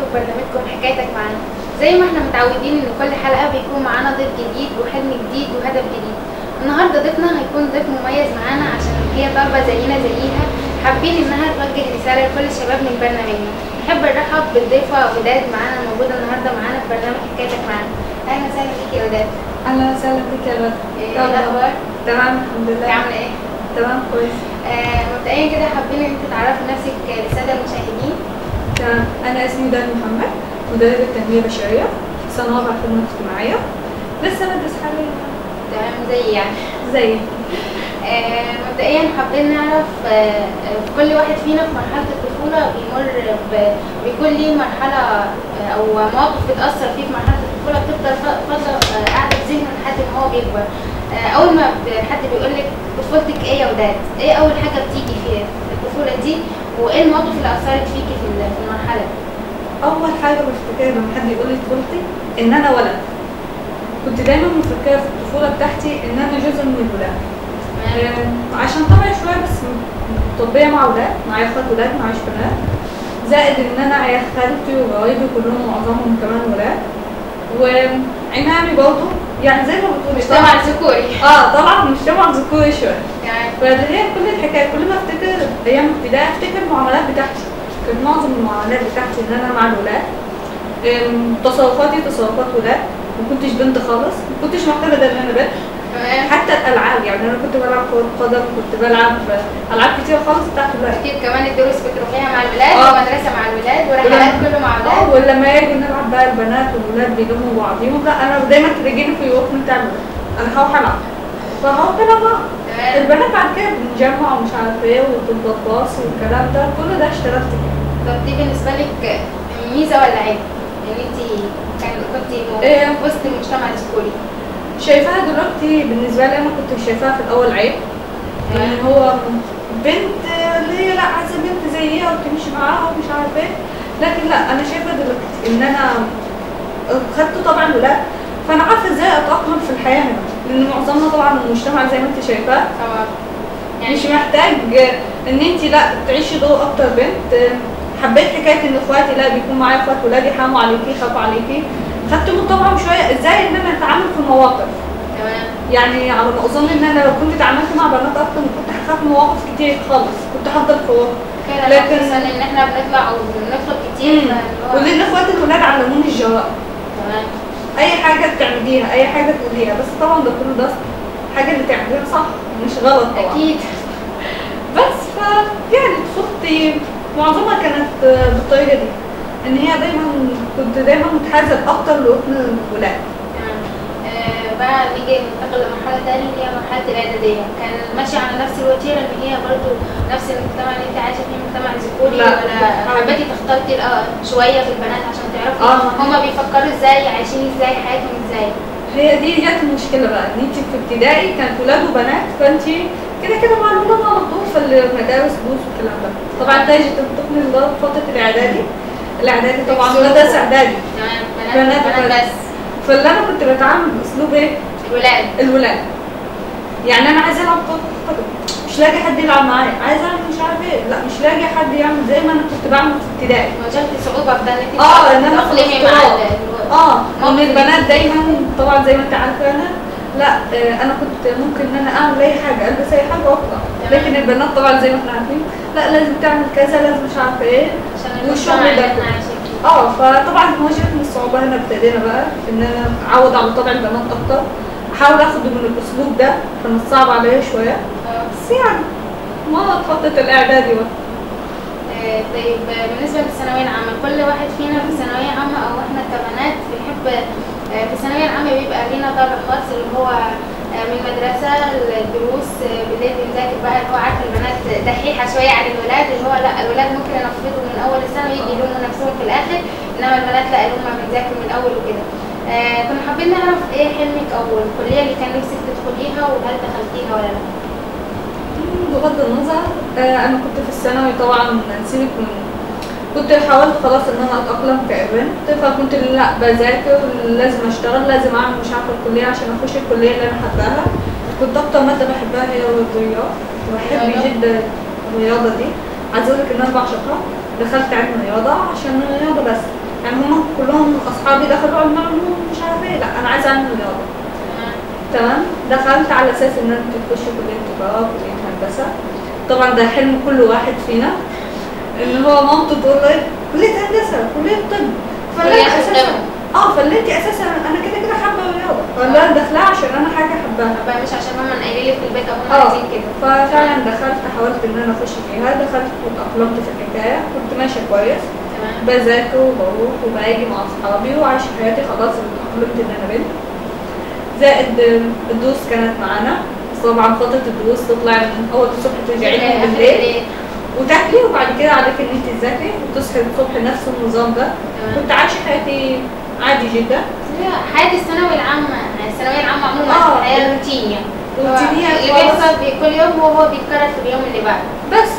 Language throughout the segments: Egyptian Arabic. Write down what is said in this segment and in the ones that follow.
في برنامجكم حكايتك معانا زي ما احنا متعودين ان كل حلقة بيكون معانا ضيف جديد وحلم جديد وهدف جديد النهاردة ضيفنا هيكون ضيف مميز معانا عشان هي طالبة زينا زيها حابين انها توجه رسالة لكل الشباب من برنامجنا نحب نرحب بالضيفة وداد معانا موجودة النهاردة معانا في برنامج حكايتك معانا اهلا وسهلا بيكي يا وداد اهلا وسهلا بك يا بدر ايه الاخبار؟ تمام الحمد انت لله عاملة ايه؟ تمام كويس آه، مبدئيا كده حابين ان انت تعرفي نفسك للسادة المشاهدين تمام انا اسمي دار محمد مدربة تنمية بشرية سنة رابعة خدمة اجتماعية لسه بدرس حاليا تمام زي يعني زي آه، مبدئيا حابين نعرف آه، آه، كل واحد فينا في مرحلة الطفولة بيمر ب- بيكون ليه مرحلة آه، أو مواقف بتأثر فيه في مرحلة الطفولة بتفضل ف- فترة آه، قاعدة في ذهنه لحد ما هو بيكبر آه، أول ما ب- حد بيقول لك طفولتك إيه يا وداد؟ إيه أول حاجة بتيجي في في الطفولة دي؟ وإيه المواقف اللي أثرت فيكي في ال- في المرحلة دي؟ اول حاجة بفتكرها لما حد يقول لي طفولتي ان انا ولد كنت دايما مفكرة في الطفولة بتاعتي ان انا جزء من الولاد تمام؟ آه، عشان طبعي شوية بس مطبية مع ولاد معايا اخوات ولاد معايش بنات زائد ان انا عيال خالتي وقرايبي كلهم معظمهم كمان ولاد وعمامي برضه يعني زي ما بتقولي مجتمع ذكوري اه طبعا مجتمع ذكوري شويه يعني فهي كل الحكايه كل ما افتكر ايام ابتدائي افتكر المعاملات بتاعتي كانت معظم المعاملات بتاعتي ان انا مع الولاد أم، تصرفاتي تصرفات ولاد ما كنتش بنت خالص ما كنتش معتمده ان انا بنت تمام حتى الالعاب يعني انا كنت بلعب كره قدم كنت بلعب العاب كتير خالص بتاعت الولاد أكيد كمان الدروس بتروحيها مع الولاد آه. والمدرسة مع الولاد ورحلات كله مع اه الولاد ولما يجوا نلعب بقى البنات والولاد بيلموا بعضيهم لا انا دايما تلاقيني في الوقت بتاع الولاد انا هروح العب فهروح العب معاهم. تمام البنات بعد كده بنجمع ومش عارف ايه وتبقى باص والكلام ده كل ده اشتغلت فيه طب دي بالنسبة لك ميزة ولا عيب؟ إن أنت كان كنت إيه. في وسط المجتمع الذكوري شايفاها دلوقتي بالنسبه لي انا كنت شايفاها في الاول عيب ان هو بنت ليه لا عايزه بنت زيها وتمشي معاها ومش عارف ايه لكن لا انا شايفه دلوقتي ان انا خدت طبعا الولاد فانا عارفه ازاي اتاقلم في الحياه هنا لان معظمنا طبعا المجتمع زي ما انت شايفاه طبعا يعني مش محتاج ان انت لا تعيشي دور اكتر بنت حبيت حكايه ان اخواتي لا بيكون معايا اخوات ولادي يحاموا عليكي يخافوا عليكي خدت من طبعهم شويه ازاي ان انا اتعامل في المواقف تمام يعني على ما اظن ان انا لو كنت اتعاملت مع بنات اكتر كنت هخاف من مواقف كتير خالص كنت هفضل في وقت كده لكن- لكن ان احنا بنطلع وبنخرج كتير فاللي هو- ولان اخواتي الولاد علموني الجراء تمام اي حاجه بتعمليها اي حاجه تقوليها بس طبعا ده كله ده حاجه اللي تعمليها صح مش غلط طبعا اكيد بس ف يعني طفولتي معظمها كانت بالطريقه دي ان هي دايما كنت دايما متحازه اكتر لقطن الولاد تمام آه، بقى نيجي ننتقل لمرحلة تانية اللي هي مرحلة الإعدادية كان ماشي على نفس الوتيرة إن هي برضو نفس المجتمع اللي أنت عايشة فيه مجتمع ذكوري لا. ولا حبيتي تختلطي الأ- شوية في البنات عشان تعرفي آه. هما بيفكروا إزاي عايشين إزاي حياتهم إزاي هي دي جت المشكله بقى ان انت في ابتدائي كانت ولاد وبنات فانت كده كده مع الولاد على طول في المدارس دروس والكلام ده طبعا تاجي تنتقل لغايه فتره الاعدادي الاعدادي طبعا بيكسروا. مدرسه اعدادي تمام بنات بنات بنات بس. بس فاللي انا كنت بتعامل باسلوب ايه؟ الولاد الولاد يعني انا عايزه العب كره قدم مش لاقي حد يلعب معايا عايزه اعمل مش عارف ايه لا مش لاقي حد يعمل زي ما انا كنت بعمل في ابتدائي واجهتي صعوبة في ده إن أنت اه ان انا تتأقلمي مع اختلاط. ال- اه ممكن. وان البنات دايما طبعا زي ما انت عارفه انا لا آه انا كنت ممكن ان انا اعمل اي حاجه البس اي حاجه واطلع تمام. لكن البنات طبعا زي ما احنا عارفين لا لازم تعمل كذا لازم مش عارفه ايه عشان والشغل المجتمع اللي ده احنا كله. عايشين فيه اه فطبعا واجهتني الصعوبه هنا ابتدينا بقى ان انا اعود على طبع البنات اكتر احاول اخده من الاسلوب ده كان صعب عليا شويه آه. بس يعني ما فتره الاعدادي بقى آه، طيب آه، بالنسبة للثانوية العامة كل واحد فينا في ثانوية عامة أو إحنا كبنات بنحب آه، في الثانوية العامة بيبقى لينا طابع خاص اللي هو آه، من المدرسة الدروس آه، بالليل بنذاكر بقى اللي هو عارفة البنات دحيحة شوية عن الولاد اللي هو لا الولاد ممكن ينفضوا من أول السنة ويجي يلوموا نفسهم في الآخر إنما البنات لا اللي هما بنذاكر من الأول وكده آه، كنا حابين نعرف إيه حلمك أو الكلية اللي كان نفسك تدخليها وهل دخلتيها ولا لا؟ بغض النظر آه انا كنت في الثانوي طبعا سيبك من كنت حاولت خلاص ان انا اتاقلم كايفنت فكنت لا بذاكر لازم اشتغل لازم اعمل مش عارفه الكليه عشان اخش الكليه اللي انا حباها كنت اكتر ماده بحبها هي الرياضيات بحب الرياضة؟ جدا الرياضه دي عايزه اقول لك ان انا بعشقها دخلت علم رياضه عشان الرياضه بس كلهم اصحابي دخلوا علم علوم مش عارفه ايه لا انا عايزه اعمل رياضه تمام تمام دخلت على اساس ان انت تخش كليه تجاره كليه هندسه طبعا ده حلم كل واحد فينا ان هو مامته تقول له إيه؟ كليه هندسه كليه طب فاللي كلية أنا اساسا الطب. اه فاللي انت اساسا انا كده كده حابه الرياضه فلا انا داخلها عشان انا حاجه حباها بقى مش عشان ماما قايله لي في البيت او هم اه عايزين كده ففعلا دخلت حاولت ان انا اخش فيها دخلت واتأقلمت في الحكايه كنت ماشيه كويس تمام بذاكر وبروح وباجي مع اصحابي وعايشه حياتي خلاص اتأقلمت ان انا بنت زائد الدروس كانت معانا بس طبعا فتره الدروس تطلع من اول الصبح ترجعي لي آخر بالليل الليل. وتاكلي وبعد كده عليك ان انت تذاكري وتصحي الصبح نفس النظام ده تمام. كنت عايشه حياتي عادي جدا هي حياة الثانوي العامة يعني الثانوية العامة عموما آه. الحياة روتين يعني روتينية هو اللي خالص. بيحصل في كل يوم هو هو بيتكرر في اليوم اللي بعده بس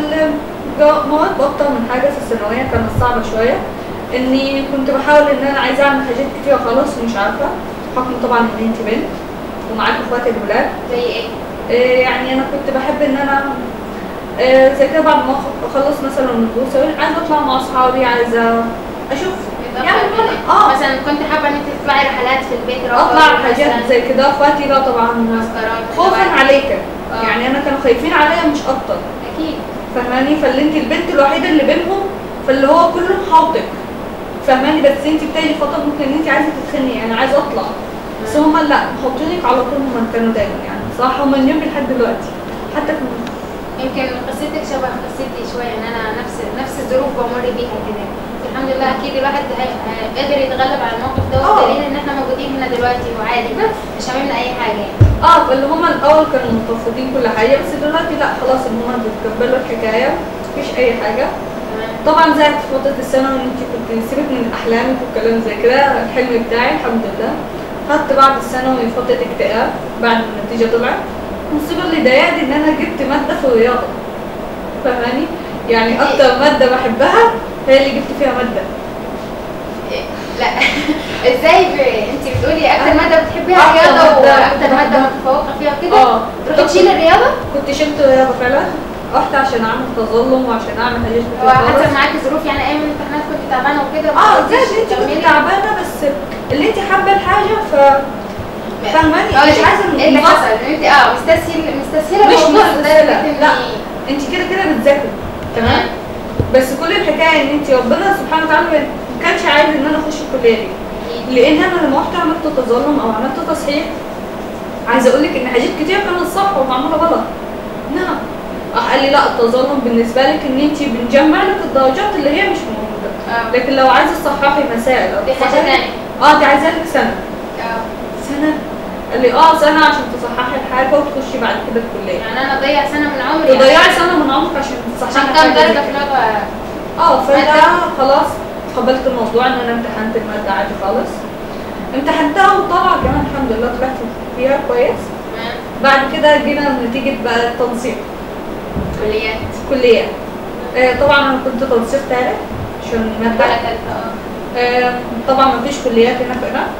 فالمواد بطة من حاجة في الثانوية كانت صعبة شوية اني كنت بحاول ان انا عايزة اعمل حاجات كتير خلاص ومش عارفة بحكم طبعا ان انت بنت ومعاك اخواتي الولاد زي ايه؟ إيه يعني انا كنت بحب ان انا إيه زي كده بعد ما أخ- اخلص مثلا الدروس أقول عايزة اطلع مع اصحابي عايزة اشوف يعني يعني اه مثلا كنت حابة ان انت تطلعي رحلات في البيت اطلع رحلات حاجات مثلاً، زي كده اخواتي لا طبعا معسكرات خوفا رحلات. عليك آه. يعني انا كانوا خايفين عليا مش اكتر اكيد فاهماني فاللي انت البنت الوحيده اللي بينهم فاللي هو كله محاوطك فاهماني بس انت بتاجي فتره ممكن ان انت عايزه تتخني يعني عايزه اطلع بس هم لا محاوطينك على طول هم كانوا دايما يعني صراحه هم من يومي لحد دلوقتي حتى كمان يمكن قصتك شبه قصتي شويه ان انا نفس نفس الظروف بمر بيها كده الحمد لله اكيد الواحد هي- آه، قادر يتغلب على الموقف ده آه. والدليل ان احنا موجودين هنا دلوقتي وعادي مش عاملنا اي حاجه يعني اه فاللي هم الاول كانوا مترفضين كل حاجه بس دلوقتي لا خلاص ان هم بيتقبلوا الحكايه مفيش اي حاجه تمام طبعا زي في فتره الثانوي ان انت كنت سيبك من احلامك والكلام زي كده الحلم بتاعي الحمد لله خدت بعد الثانوي فتره اكتئاب بعد ما النتيجه طلعت المصيبه اللي ضايقني ان انا جبت ماده في الرياضه فاهماني يعني اكتر ماده بحبها هي اللي جبت فيها ماده إيه، لا ازاي ب... انت بتقولي اكتر أنا- ماده بتحبيها أكتر الرياضه مادة واكتر ماده بحبها. متفوقه فيها وكده اه تروحي تشيلي الرياضه كنت شلت رياضه فعلا رحت عشان اعمل تظلم وعشان اعمل حاجات كتير وحصل خالص. معاكي ظروف يعني ايام الامتحانات كنت تعبانه وكده اه ما زي قدرتيش انت كنت تكملي؟ تعبانه بس اللي انت حابه الحاجه ف فاهماني؟ أقول مش لك عايزة ايه اللي الموضوع- حصل ان انت اه مستسهل مستسهله مش الموضوع مستسهلة، لدرجة إني- لا. انت كده كده بتذاكري تمام بس كل الحكايه ان انت ربنا سبحانه وتعالى ما كانش عايز ان انا اخش الكليه دي أكيد. لان انا لما رحت عملت تظلم او عملت تصحيح عايزه اقول لك ان حاجات كتير كانت صح ومعموله غلط نعم راح قال لي لا التظلم بالنسبه لك ان انت بنجمع لك الدرجات اللي هي مش موجوده اه لكن لو عايزه تصححي مسائل او دي حاجه تصححي- ثانيه اه دي عايزه لك سنه اه سنه قال لي اه سنه عشان تصححي الحاجه وتخشي بعد كده الكليه يعني انا اضيع سنه من عمري تضيعي يعني. سنه من عمرك عشان تصححي عشان حاجة كام زي درجه كده. في اللغه اه فانا مادة؟ خلاص قبلت الموضوع ان انا امتحنت الماده عادي خالص امتحنتها وطلع كمان الحمد لله طلعت فيها كويس تمام بعد كده جينا نتيجه بقى التنسيق كليات كليه آه طبعا انا كنت تنسيق تالت عشان الماده على ثالثه اه آه طبعا مفيش كليات هنا في هنا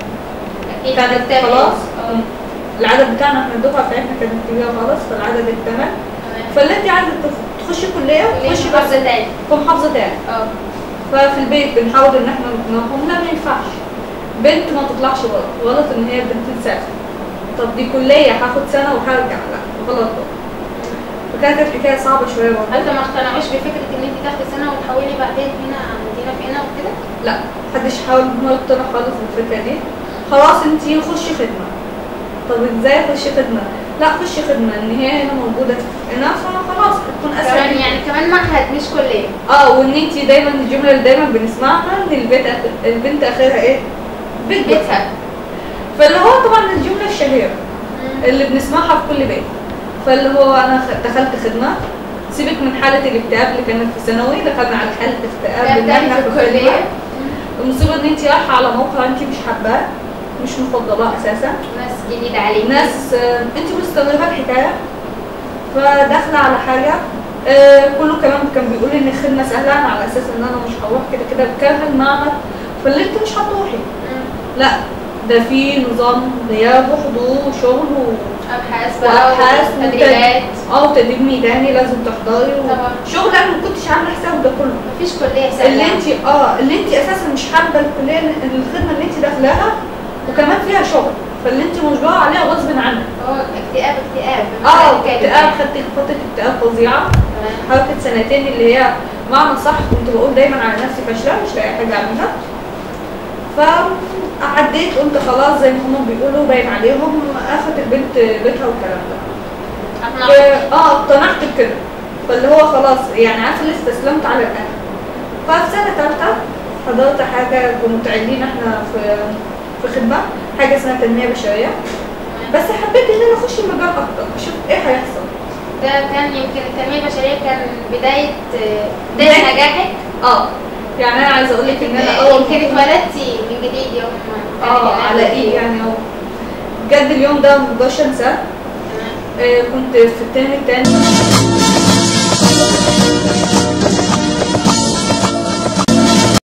اكيد كانت بتتابعي. خلاص اه العدد بتاعنا احنا الدفعه بتاعتنا كانت كبيره خالص فالعدد اكتمل تمام فاللي انت عايزه تخ- تخشي كليه كلية تخشي محافظه بس تاني في محافظه تاني اه ففي البيت بنحاول ان احنا نقنعهم لا ما ينفعش بنت ما تطلعش غلط غلط ان هي بنت تسافر طب دي كليه هاخد سنه وهرجع لا غلط برضه. فكانت الحكايه صعبه شويه برضه هل ما اقتنعوش بفكره ان انت تاخدي سنه وتحولي بعدين هنا عندنا في هنا وكده؟ لا محدش حاول ان هو يقتنع خالص بالفكره دي خلاص انت خشي خدمه طب ازاي اخش خدمه لا خشي خدمه ان هي هنا موجوده في هنا فخلاص هتكون اسهل كمان ليكي. يعني كمان معهد مش كليه اه وان انت دايما الجمله اللي دايما بنسمعها ان البيت أخ... البنت اخرها ايه بيت بيتها بيتها فاللي هو طبعا الجمله الشهيره اللي بنسمعها في كل بيت فاللي هو انا خ- دخلت خدمه سيبك من حاله الاكتئاب اللي كانت في ثانوي دخلنا على حاله اكتئاب ان تاني احنا في في الكليه الكليه المصيبه ان انت رايحه على موقع انت مش حباه مش مفضلاه اساسا ناس جديده عليك ناس آه، انت مستغربه الحكايه فداخله على حاجه آه، كله كمان كان بيقول ان الخدمه سهله أنا على اساس ان انا مش هروح كده كده بكره المعمل فاللي انت مش هتروحي لا ده في نظام غياب وحضور وشغل و... ابحاث بقى وابحاث وتدريبات اه وتدريب ميداني لازم تحضري و... طبعا. شغل انا ما كنتش عامله حساب ده كله مفيش كليه اللي سهله انت اه اللي انت اساسا مش حابه الكليه الخدمه اللي انت داخلاها وكمان فيها شغل فاللي انت مجبره عليها غصب عنك هو اكتئاب اكتئاب اه بمعنى الكلمة. اكتئاب خدت فتره اكتئاب فظيعه تمام. حركه سنتين اللي هي معنى صح كنت بقول دايما على نفسي فاشله مش لاقي حاجه اعملها فعديت قلت خلاص زي ما هم بيقولوا باين عليهم اخذت البنت بيتها والكلام ده أقنعت. اه اقتنعت بكده فاللي هو خلاص يعني عارفه اللي استسلمت على الاهل ففي سنه ثالثه حضرت حاجه كنت عاملين احنا في في خدمه حاجه اسمها تنميه بشريه بس حبيت ان انا اخش المجال اكتر اشوف ايه هيحصل ده كان يمكن التنمية البشرية كان بداية بداية بداية- نجاحك اه يعني انا عايزه اقول لك ان انا اول يمكن اتولدتي من جديد يوم ما كان اه الأهل على ايه فيه. يعني هو بجد اليوم ده مقدرش انساه تمام. آه، كنت في الترم التاني